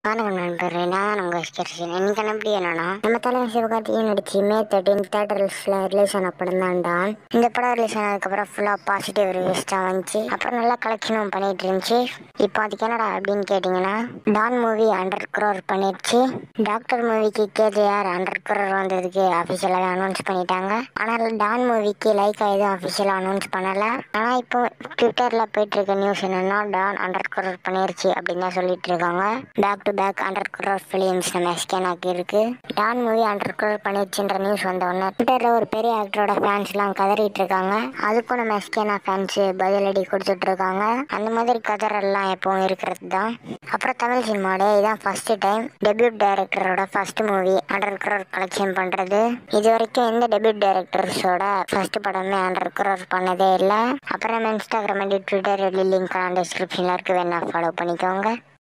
வணக்கம் நண்பர்களே நான் உங்க ஸ்கெர்ஷன் இன்னைக்கு எப்படி என்னன்னா நம்ம தலைவர் சிவகார்த்திகேயன் நடிச்சு மே தேர்ட்டின் தேட்டர்ஸ்ல ரிலீஸ் ஆன படம் தான் டான் இந்த படம் ரிலீஸ் ஆனதுக்கப்புறம் ஃபுல்லா பாசிட்டிவ் ரிவ்யூஸ் தான் வந்துச்சு அப்புறம் நல்லா கலெக்ஷனும் பண்ணிட்டு இருந்துச்சு இப்போ அதுக்கு என்னடா அப்படின்னு கேட்டிங்கன்னா டான் மூவி அண்டர் க்ரோர் பண்ணிடுச்சு டாக்டர் மூவிக்கு கேஜேஆர் அண்டர் க்ரோர் வந்ததுக்கு அஃபிஷியலாகவே அனௌன்ஸ் பண்ணிட்டாங்க ஆனால் டான் மூவிக்கு லைக் எதுவும் அஃபிஷியலாக அனௌன்ஸ் பண்ணல ஆனால் இப்போ ட்விட்டர்ல போயிட்டு இருக்க நியூஸ் என்னன்னா டான் அண்டர் க்ரோர் பண்ணிருச்சு அப்படின்னு தான் சொல்லிட்டு இருக்காங்க back to back hundred crore films நம்ம ஸ்கேனாக்கு இருக்கு டான் மூவி அண்டர் க்ரோர் பண்ணிருச்சுன்ற நியூஸ் வந்த உடனே ட்விட்டர்ல ஒரு பெரிய ஆக்டரோட ஃபேன்ஸ்லாம் கதறிட்டு இருக்காங்க அதுக்கும் நம்ம ஸ்கேனா ஃபேன்ஸ் பதிலடி கொடுத்துட்டு இருக்காங்க அந்த மாதிரி கதறெல்லாம் எப்பவும் இருக்கிறது தான் அப்புறம் தமிழ் சினிமாவோட இதான் ஃபர்ஸ்ட் டைம் டெபியூட் டைரக்டரோட first movie hundred crore collection பண்றது இது வரைக்கும் எந்த டெபியூட் டைரக்டர்ஸோட ஃபர்ஸ்ட் படமே அண்டர் க்ரோர் பண்ணதே இல்லை அப்புறம் நம்ம இன்ஸ்டாகிராம் அண்ட் ட்விட்டர் லிங்க் டிஸ்கிரிப்ஷன்ல இருக்கு வேணா ஃபாலோ பண்ணிக்கோங்க